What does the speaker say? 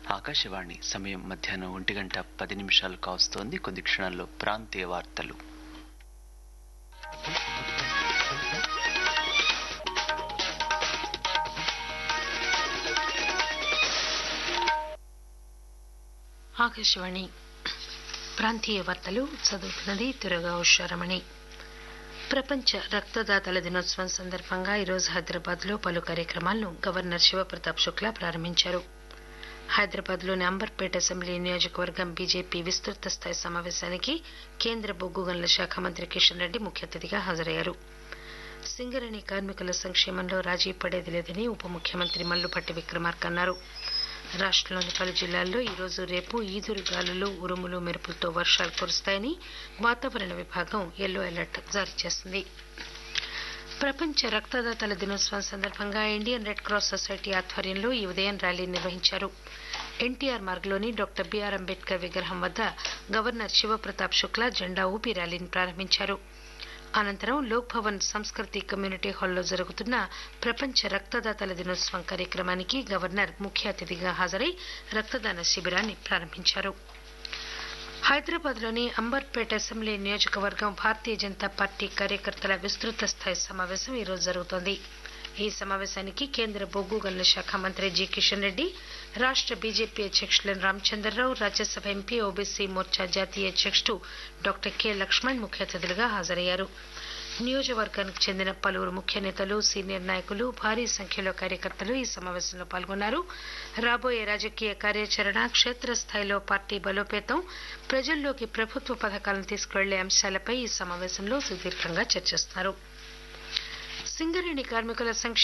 ఆకాశవాణి సమయం మధ్యాహ్నం ఒంటి గంట పది నిమిషాలు కావస్తోంది కొద్ది క్షణాల్లో ప్రాంతీయ వార్తలు ఆకాశవాణి ప్రాంతీయ వార్తలు చదువుతున్నది తురగా ఉషారమణి ప్రపంచ రక్తదాతల దినోత్సవం సందర్భంగా ఈరోజు హైదరాబాద్లో పలు కార్యక్రమాలను గవర్నర్ శివప్రతాప్ శుక్లా ప్రారంభించారు హైదరాబాద్లోని అంబర్పేట అసెంబ్లీ నియోజకవర్గం బీజేపీ విస్తృత స్థాయి సమావేశానికి కేంద్ర బొగ్గు గనుల శాఖ మంత్రి కిషన్ రెడ్డి ముఖ్య అతిథిగా హాజరయ్యారు సింగరేణి కార్మికుల సంక్షేమంలో రాజీ పడేది లేదని ఉప ముఖ్యమంత్రి మల్లుపట్టి విక్రమార్క అన్నారు రాష్టంలోని పలు జిల్లాల్లో ఈరోజు రేపు ఈదురు గాలులు ఉరుములు మెరుపులతో వర్షాలు కురుస్తాయని వాతావరణ విభాగం ఎల్లో అలర్ట్ జారీ చేసింది ప్రపంచ రక్తదాతల దినోత్సవం సందర్భంగా ఇండియన్ రెడ్ క్రాస్ సొసైటీ ఆధ్వర్యంలో ఈ ఉదయం ర్యాలీ నిర్వహించారు ఎన్టీఆర్ మార్గ్లోని డాక్టర్ బీఆర్ అంబేద్కర్ విగ్రహం వద్ద గవర్నర్ శివప్రతాప్ శుక్లా జెండా ఊపి ర్యాలీని ప్రారంభించారు అనంతరం లోక్ భవన్ సంస్కృతి కమ్యూనిటీ హాల్లో జరుగుతున్న ప్రపంచ రక్తదాతల దినోత్సవం కార్యక్రమానికి గవర్నర్ ముఖ్య అతిథిగా హాజరై రక్తదాన శిబిరాన్ని ప్రారంభించారు హైదరాబాద్లోని అంబర్పేట అసెంబ్లీ నియోజకవర్గం భారతీయ జనతా పార్టీ కార్యకర్తల విస్తృత స్థాయి సమావేశం ఈరోజు జరుగుతోంది ఈ సమావేశానికి కేంద్ర బొగ్గు గనుల శాఖ మంత్రి జి కిషన్ రెడ్డి రాష్ట బీజేపీ అధ్యక్షులు రామచంద్రరావు రాజ్యసభ ఎంపీ ఓబీసీ మోర్చా జాతీయ అధ్యక్షుడు డాక్టర్ కె లక్ష్మణ్ ముఖ్య అతిథులుగా హాజరయ్యారు నియోజకవర్గానికి చెందిన పలువురు ముఖ్య నేతలు సీనియర్ నాయకులు భారీ సంఖ్యలో కార్యకర్తలు ఈ సమావేశంలో పాల్గొన్నారు రాబోయే రాజకీయ కార్యాచరణ క్షేత్రస్థాయిలో పార్టీ బలోపేతం ప్రజల్లోకి ప్రభుత్వ పథకాలను తీసుకువెళ్లే అంశాలపై ఈ సమావేశంలో సుదీర్ఘంగా చర్చిస్తున్నారు సింగరేణి కార్మికుల సంక్షేమ